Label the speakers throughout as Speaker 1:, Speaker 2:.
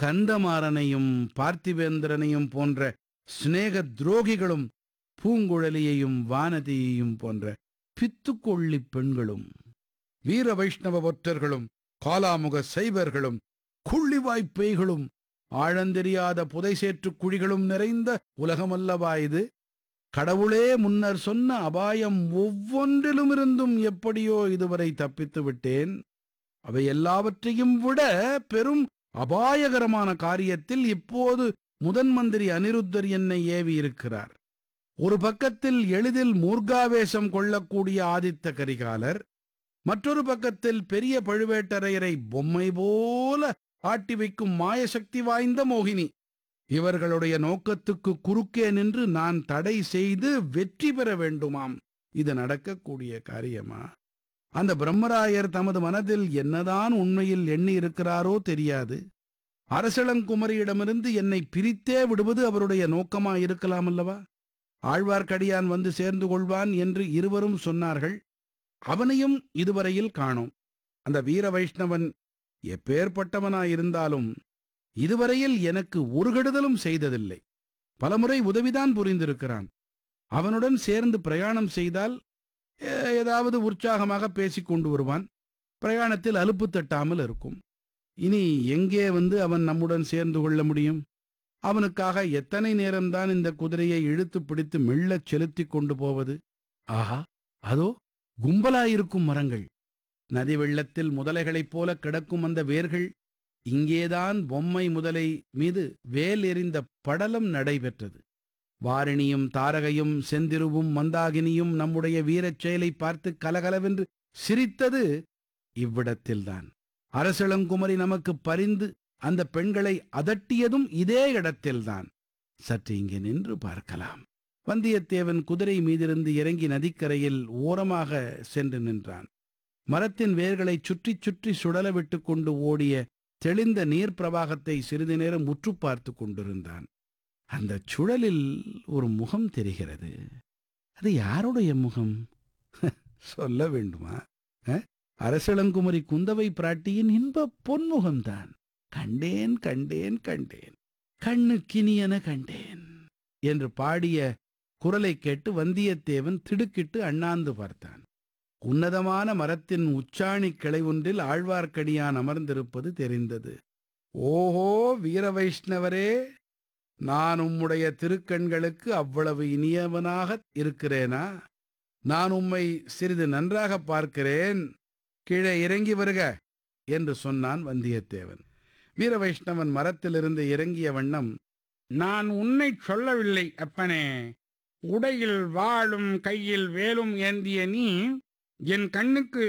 Speaker 1: கந்தமாறனையும் பார்த்திபேந்திரனையும் போன்ற சிநேக துரோகிகளும் பூங்குழலியையும் வானதியையும் போன்ற பித்துக்கொள்ளி பெண்களும் வீர வைஷ்ணவ ஒற்றர்களும் காலாமுக சைவர்களும் குள்ளிவாய்ப் பேய்களும் ஆழந்தெரியாத புதை சேற்றுக் குழிகளும் நிறைந்த உலகமல்லவா இது கடவுளே முன்னர் சொன்ன அபாயம் ஒவ்வொன்றிலுமிருந்தும் எப்படியோ இதுவரை தப்பித்து விட்டேன் அவை எல்லாவற்றையும் விட பெரும் அபாயகரமான காரியத்தில் இப்போது முதன் மந்திரி அனிருத்தர் என்னை ஏவி இருக்கிறார் ஒரு பக்கத்தில் எளிதில் மூர்காவேசம் கொள்ளக்கூடிய ஆதித்த கரிகாலர் மற்றொரு பக்கத்தில் பெரிய பழுவேட்டரையரை பொம்மை போல ஆட்டி வைக்கும் மாயசக்தி வாய்ந்த மோகினி இவர்களுடைய நோக்கத்துக்கு குறுக்கே நின்று நான் தடை செய்து வெற்றி பெற வேண்டுமாம் இது நடக்கக்கூடிய காரியமா அந்த பிரம்மராயர் தமது மனதில் என்னதான் உண்மையில் எண்ணி இருக்கிறாரோ தெரியாது அரசளங்குமரியிடமிருந்து என்னை பிரித்தே விடுவது அவருடைய நோக்கமா இருக்கலாம் அல்லவா ஆழ்வார்க்கடியான் வந்து சேர்ந்து கொள்வான் என்று இருவரும் சொன்னார்கள் அவனையும் இதுவரையில் காணோம் அந்த வீர வைஷ்ணவன் எப்பேற்பட்டவனாயிருந்தாலும் இதுவரையில் எனக்கு ஒரு கெடுதலும் செய்ததில்லை பலமுறை உதவிதான் புரிந்திருக்கிறான் அவனுடன் சேர்ந்து பிரயாணம் செய்தால் ஏ- ஏதாவது உற்சாகமாக பேசிக் கொண்டு வருவான் பிரயாணத்தில் அலுப்பு தட்டாமல் இருக்கும் இனி எங்கே வந்து அவன் நம்முடன் சேர்ந்து கொள்ள முடியும் அவனுக்காக எத்தனை நேரம்தான் இந்த குதிரையை இழுத்து பிடித்து மெல்லச் செலுத்திக் கொண்டு போவது ஆஹா அதோ கும்பலாயிருக்கும் மரங்கள் நதி வெள்ளத்தில் முதலைகளைப் போல கிடக்கும் அந்த வேர்கள் இங்கேதான் பொம்மை முதலை மீது வேல் எறிந்த படலம் நடைபெற்றது வாரிணியும் தாரகையும் செந்திருவும் மந்தாகினியும் நம்முடைய வீரச் செயலை பார்த்து கலகலவென்று சிரித்தது இவ்விடத்தில்தான் அரசளங்குமரி நமக்கு பரிந்து அந்த பெண்களை அதட்டியதும் இதே இடத்தில்தான் சற்று இங்கே நின்று பார்க்கலாம் வந்தியத்தேவன் குதிரை மீதிருந்து இறங்கி நதிக்கரையில் ஓரமாக சென்று நின்றான் மரத்தின் வேர்களைச் சுற்றிச் சுற்றி சுழல விட்டுக் கொண்டு ஓடிய தெளிந்த நீர் பிரவாகத்தை சிறிது நேரம் உற்று பார்த்து கொண்டிருந்தான் அந்த சுழலில் ஒரு முகம் தெரிகிறது அது யாருடைய முகம் சொல்ல வேண்டுமா அஹ்? அரசளங்குமரி குந்தவை பிராட்டியின் இன்ப பொன்முகம்தான் கண்டேன் கண்டேன் கண்டேன் கண்ணுக்கினியன கண்டேன் என்று பாடிய குரலைக் கேட்டு வந்தியத்தேவன் திடுக்கிட்டு அண்ணாந்து பார்த்தான் உன்னதமான மரத்தின் உச்சாணி கிளை ஒன்றில் ஆழ்வார்க்கடியான் அமர்ந்திருப்பது தெரிந்தது ஓஹோ வீர வைஷ்ணவரே நான் உம்முடைய திருக்கண்களுக்கு அவ்வளவு இனியவனாக இருக்கிறேனா நான் உம்மை சிறிது நன்றாக பார்க்கிறேன் கீழே இறங்கி வருக என்று சொன்னான் வந்தியத்தேவன் வீர வைஷ்ணவன் மரத்திலிருந்து இறங்கிய வண்ணம்
Speaker 2: நான் உன்னை சொல்லவில்லை அப்பனே உடையில் வாளும் கையில் வேலும் ஏந்திய நீ என் கண்ணுக்கு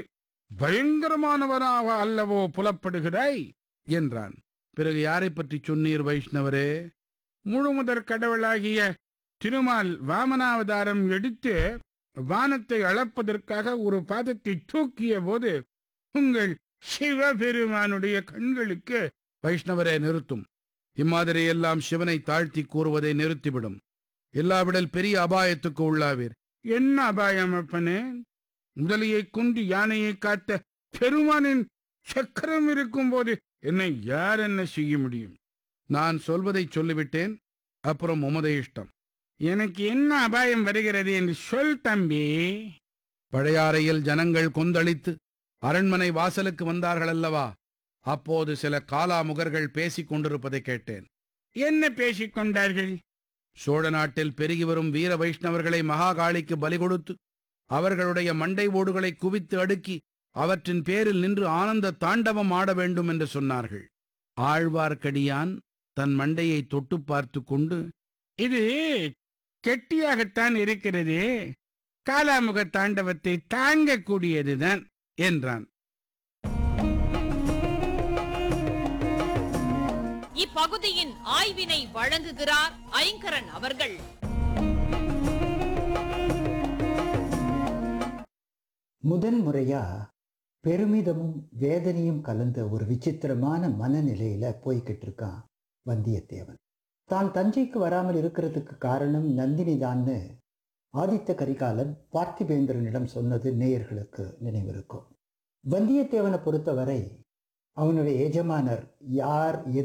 Speaker 2: பயங்கரமானவனாக அல்லவோ புலப்படுகிறாய்
Speaker 1: என்றான் பிறகு யாரைப் பற்றி சொன்னீர் வைஷ்ணவரே
Speaker 2: முழுமுதற் கடவுளாகிய திருமால் வாமனாவதாரம் எடுத்து வானத்தை அளப்பதற்காக ஒரு பாதத்தை தூக்கிய போது உங்கள் சிவபெருமானுடைய கண்களுக்கு
Speaker 1: வைஷ்ணவரே நிறுத்தும் இம்மாதிரி எல்லாம் சிவனை தாழ்த்தி கூறுவதை நிறுத்திவிடும் இல்லாவிடல் பெரிய அபாயத்துக்கு உள்ளாவீர்
Speaker 2: என்ன அபாயம் அப்பனே முதலையை கொண்டு யானையை காத்த பெருமானின் சக்கரம் இருக்கும்போது என்னை யார் என்ன செய்ய முடியும்
Speaker 1: நான் சொல்வதைச் சொல்லிவிட்டேன் அப்புறம் உமது இஷ்டம்
Speaker 2: எனக்கு என்ன அபாயம் வருகிறது என்று சொல் தம்பி
Speaker 1: பழையாறையில் ஜனங்கள் கொந்தளித்து அரண்மனை வாசலுக்கு வந்தார்கள் அல்லவா அப்போது சில காலாமுகர்கள் பேசிக் கொண்டிருப்பதை கேட்டேன்
Speaker 2: என்ன பேசிக் கொண்டார்கள்
Speaker 1: சோழ நாட்டில் பெருகி வரும் வீர வைஷ்ணவர்களை மகாகாளிக்கு பலி கொடுத்து அவர்களுடைய மண்டை ஓடுகளை குவித்து அடுக்கி அவற்றின் பேரில் நின்று ஆனந்த தாண்டவம் ஆட வேண்டும் என்று சொன்னார்கள் ஆழ்வார்க்கடியான் தன் மண்டையை தொட்டு பார்த்து கொண்டு
Speaker 2: இது கெட்டியாகத்தான் இருக்கிறது காலாமுக தாண்டவத்தை தாங்கக்கூடியதுதான்
Speaker 1: என்றான்
Speaker 3: இப்பகுதியின் ஆய்வினை வழங்குகிறார் ஐங்கரன் அவர்கள்
Speaker 4: முதன் முறையா பெருமிதமும் வேதனையும் கலந்த ஒரு விசித்திரமான மனநிலையில போய்கிட்டு இருக்கான் வந்தியத்தேவன் தான் தஞ்சைக்கு வராமல் இருக்கிறதுக்கு காரணம் நந்தினிதான்னு ஆதித்த கரிகாலன் பார்த்திபேந்திரனிடம் சொன்னது நேயர்களுக்கு நினைவிருக்கும் வந்தியத்தேவனை பொறுத்தவரை அவனுடைய எஜமானர் யார்